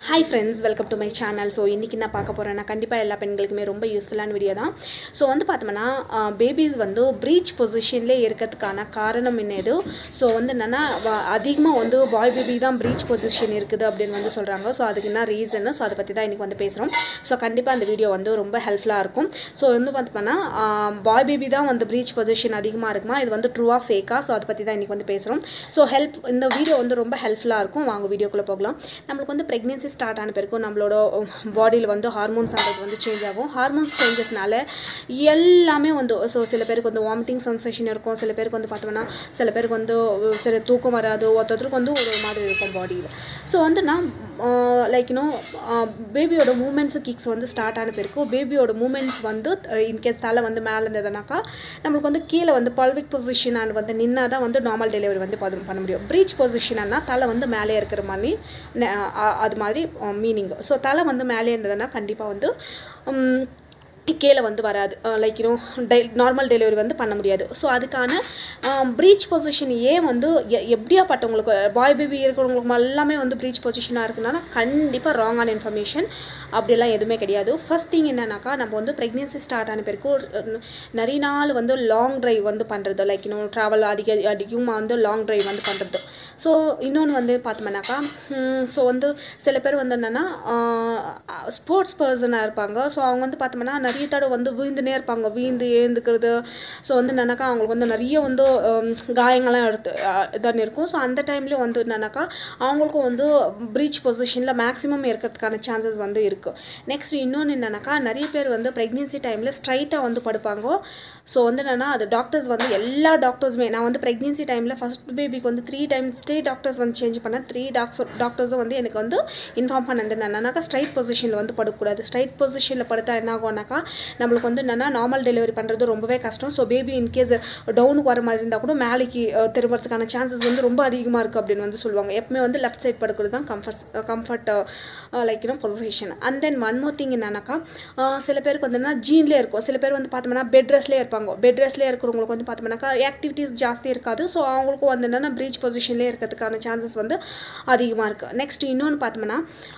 hi friends welcome to my channel so இன்றைக்கி நான் பார்க்க போகிறேன்னா கண்டிப்பாக எல்லா பெண்களுக்குமே ரொம்ப யூஸ்ஃபுல்லான வீடியோ தான் ஸோ வந்து பார்த்தோம்னா பேபிஸ் வந்து ப்ரீச் பொசிஷன்லேயே இருக்கிறதுக்கான காரணம் என்னது ஸோ வந்து என்னென்னா அதிகமாக வந்து பாய் பேபி தான் ப்ரீச் பொசிஷன் இருக்குது அப்படின்னு வந்து சொல்கிறாங்க ஸோ அதுக்கு என்ன ரீசன்னு ஸோ அதை பற்றி தான் இன்றைக்கி வந்து பேசுகிறோம் ஸோ கண்டிப்பாக அந்த வீடியோ வந்து ரொம்ப ஹெல்ப்ஃபுல்லாக இருக்கும் ஸோ வந்து பார்த்தோம்னா பாய் பேபி தான் வந்து ப்ரீச் பொசிஷன் அதிகமாக இருக்குமா இது வந்து ட்ரூவாக ஃபேக்காக ஸோ அதை பற்றி தான் இன்றைக்கி வந்து பேசுகிறோம் ஸோ ஹெல்ப் இந்த வீடியோ வந்து ரொம்ப ஹெல்ப்ஃபுல்லாக இருக்கும் வாங்க வீடியோக்குள்ளே போகலாம் நம்மளுக்கு வந்து ப்ரெக்னென்சி ஸ்டார்ட் ஆன பிறகு நம்மளோட பாடியில் வந்து ஹார்மோன்ஸ் ஆனது வந்து சேஞ்ச் ஆகும் ஹார்மோன்ஸ் சேஞ்சஸ்னால எல்லாமே வந்து ஸோ சில பேருக்கு வந்து வாமிட்டிங் சென்சேஷன் இருக்கும் சில பேருக்கு வந்து பார்த்தோம்னா சில பேருக்கு வந்து சில தூக்கம் வராது ஒருத்தருக்கு வந்து ஒரு மாதிரி இருக்கும் பாடியில் ஸோ வந்து நான் லைக் இன்னும் பேபியோட மூமெண்ட்ஸு கிக்ஸ் வந்து ஸ்டார்ட் ஆன பிறகு பேபியோட மூமெண்ட்ஸ் வந்து இன்கேஸ் தலை வந்து மேலே இருந்ததுனாக்கா நம்மளுக்கு வந்து கீழே வந்து பல்விக் பொசிஷன் அண்ட் வந்து நின்னா தான் வந்து நார்மல் டெலிவரி வந்து பண்ண பண்ண முடியும் ப்ரீச் பொசிஷன்னா தலை வந்து மேலே இருக்கிற மாதிரி நெ- அ- அது மாதிரி மீனிங் ஸோ தலை வந்து மேலே இருந்ததுன்னா கண்டிப்பாக வந்து உம், கீழே வந்து வராது லைக் இன்னும் டெ நார்மல் டெலிவரி வந்து பண்ண முடியாது ஸோ அதுக்கான ப்ரீச் பொசிஷன் ஏன் வந்து எ- எப்படியாப்பட்டவங்களுக்கு பாய் பேபி இருக்கிறவங்களுக்கு எல்லாமே வந்து ப்ரீச் பொசிஷனாக இருக்குன்னா கண்டிப்பாக ராங்கான இன்ஃபர்மேஷன் அப்படிலாம் எதுவுமே கிடையாது ஃபர்ஸ்ட் திங் என்னன்னாக்கா நம்ம வந்து ப்ரெக்னென்சி ஸ்டார்ட் ஆன பிறகு ஒரு, அஹ், நிறைய நாள் வந்து லாங் டிரைவ் வந்து பண்ணுறது லைக் இன்னும் ட்ராவல் அதிக அதிகமாக வந்து லாங் டிரைவ் வந்து பண்ணுறது ஸோ இன்னொன்று வந்து பார்த்தோம்னாக்கா ஸோ வந்து சில பேர் வந்து என்னென்னா ஸ்போர்ட்ஸ் பர்சனாக இருப்பாங்க ஸோ அவங்க வந்து பார்த்தோம்னா நிறைய தடவை வந்து வீழ்ந்துனே இருப்பாங்க வீழ்ந்து ஏந்துக்கிறது ஸோ வந்து என்னன்னாக்கா அவங்களுக்கு வந்து நிறைய வந்து ஹம், காயங்கள்லாம் எடுத்து இதான் இருக்கும் ஸோ அந்த டைம்லேயும் வந்து என்னன்னாக்கா அவங்களுக்கும் வந்து ப்ரீச் பொசிஷனில் மேக்ஸிமம் இருக்கிறதுக்கான சான்சஸ் வந்து இருக்குது நெக்ஸ்ட் இன்னொன்று என்னன்னாக்கா நிறைய பேர் வந்து ப்ரெக்னென்சி டைமில் ஸ்ட்ரைட்டாக வந்து படுப்பாங்க ஸோ வந்து என்னென்னா அது டாக்டர்ஸ் வந்து எல்லா டாக்டர்ஸுமே நான் வந்து ப்ரெக்னென்சி டைமில் ஃபஸ்ட் பேபிக்கு வந்து த்ரீ டைம்ஸ் த்ரீ டாக்டர்ஸ் வந்து சேஞ்ச் பண்ணேன் த்ரீ டாக்டர் டாக்டர்ஸும் வந்து எனக்கு வந்து இன்ஃபார்ம் பண்ணது என்னன்னாக்கா ஸ்ட்ரைட் பொசிஷனில் வந்து படக்கூடாது ஸ்ட்ரைட் பொசிஷனில் படுத்தா என்ன ஆகும்னாக்கா நம்மளுக்கு வந்து என்னென்னா நார்மல் டெலிவரி பண்ணுறது ரொம்பவே கஷ்டம் ஸோ பேபி இன்கேஸ் டவுனுக்கு வர மாதிரி இருந்தால் கூட மேலேக்கு அஹ், திரும்புறதுக்கான சான்சஸ் வந்து ரொம்ப அதிகமாக இருக்குது அப்படின்னு வந்து சொல்லுவாங்க எப்பவுமே வந்து லெஃப்ட் சைட் படுக்கிறது தான் கம்ஃபர்ட் கம்ஃபர்ட் லைக் இன்னும் position and then one more thing என்னன்னாக்கா அஹ், சில பேருக்கு வந்து என்ன ஜீன்லேயே இருக்கும் சில பேர் வந்து பார்த்தோம்னா பெட் ரெஸ்ட்லேயே இருப்பாங்க பெட் ரெஸ்ட்லேயே இருக்கிறவங்களுக்கு வந்து பார்த்தோம்னாக்கா ஆக்டிவிட்டீஸ் ஜாஸ்தி இருக்காது ஸோ அவங்களுக்கும் வந்து என்னென்னா ப்ரீச் பொசிஷன்லேயே இருக்கிறதுக்கான சான்சஸ் வந்து அதிகமாக இருக்குது நெக்ஸ்ட் இன்னொன்று பார்த்தோம்னா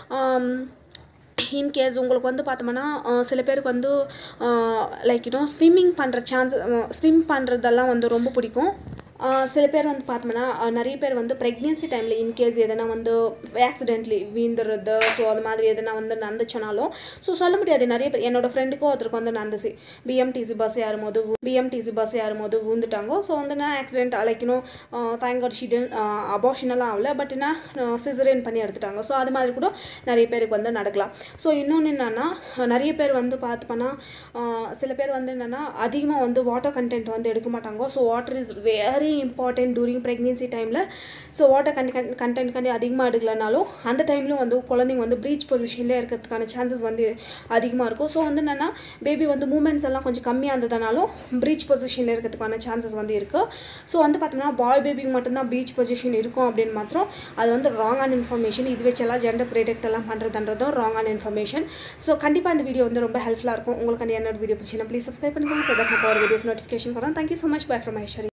இன்கேஸ் உங்களுக்கு வந்து பார்த்தோம்னா அஹ், சில பேருக்கு வந்து லைக் இன்னும் ஸ்விம்மிங் பண்ணுற சான்ஸ் ஸ்விம் பண்ணுறதெல்லாம் வந்து ரொம்ப பிடிக்கும் அஹ், சில பேர் வந்து பார்த்தோம்னா அஹ், நிறைய பேர் வந்து ப்ரெக்னென்சி டைமில் இன்கேஸ் எதனா வந்து ஆக்சிடென்ட்லி வீந்துடுறது ஸோ அது மாதிரி எதனா வந்து நடந்துச்சுனாலும் ஸோ சொல்ல முடியாது நிறைய பேர் என்னோட ஃப்ரெண்டுக்கும் ஒருத்தருக்கு வந்து நடந்துச்சு பிஎம்டிசி பஸ் ஏறும்போது பிஎம்டிசி பஸ் ஏறும்போது விழுந்துட்டாங்க ஸோ வந்து நான் ஆக்சிடென்ட் லைக்கணும் தேங்காட் ஷீடன் அபார்ஷனெல்லாம் ஆகல பட் என்ன சிசரேன் பண்ணி எடுத்துட்டாங்க ஸோ அது மாதிரி கூட நிறைய பேருக்கு வந்து நடக்கலாம் ஸோ இன்னொன்று என்னென்னா நிறைய பேர் வந்து பார்த்தோம்னா சில பேர் வந்து என்னென்னா அதிகமாக வந்து வாட்டர் கண்டென்ட் வந்து எடுக்க மாட்டாங்க so water is very important during pregnancy டைமில் ஸோ வாட்டர் கண்டென்ட் கண்டென்ட் கண்டி அதிகமாக எடுக்கலனாலும் அந்த டைம்லையும் வந்து குழந்தைங்க வந்து ப்ரீச் பொசிஷன்லேயே இருக்கிறதுக்கான சான்சஸ் வந்து அதிகமாக இருக்கும் ஸோ வந்து என்னென்னா பேபி வந்து மூமெண்ட்ஸ் எல்லாம் கொஞ்சம் கம்மியாக இருந்ததுனாலும் ப்ரீச் பொசிஷனில் இருக்கிறதுக்கான சான்சஸ் வந்து இருக்குது ஸோ வந்து பார்த்தோம்னா பாய் பேபிக்கு மட்டும்தான் ப்ரீச் பொசிஷன் இருக்கும் அப்படின்னு மாத்திரம் அது வந்து ராங்கான இன்ஃபர்மேஷன் இது வச்செல்லாம் ஜெண்டர் ப்ரொடெக்ட் எல்லாம் பண்ணுறதுன்றதும் ராங்கான இன்ஃபர்மேஷன் ஸோ கண்டிப்பாக இந்த வீடியோ வந்து ரொம்ப ஹெல்ப்ஃபுல்லாக இருக்கும் உங்களுக்கு என்னோட வீடியோ பிடிச்சினா ப்ளீஸ் சப்ஸ்கிரைப் பண்ணிக்கோங்க ஸோ தட் நான் வீடியோஸ் நோட்டிஃபிகேஷன் வரேன் thank you so much bye from Ishari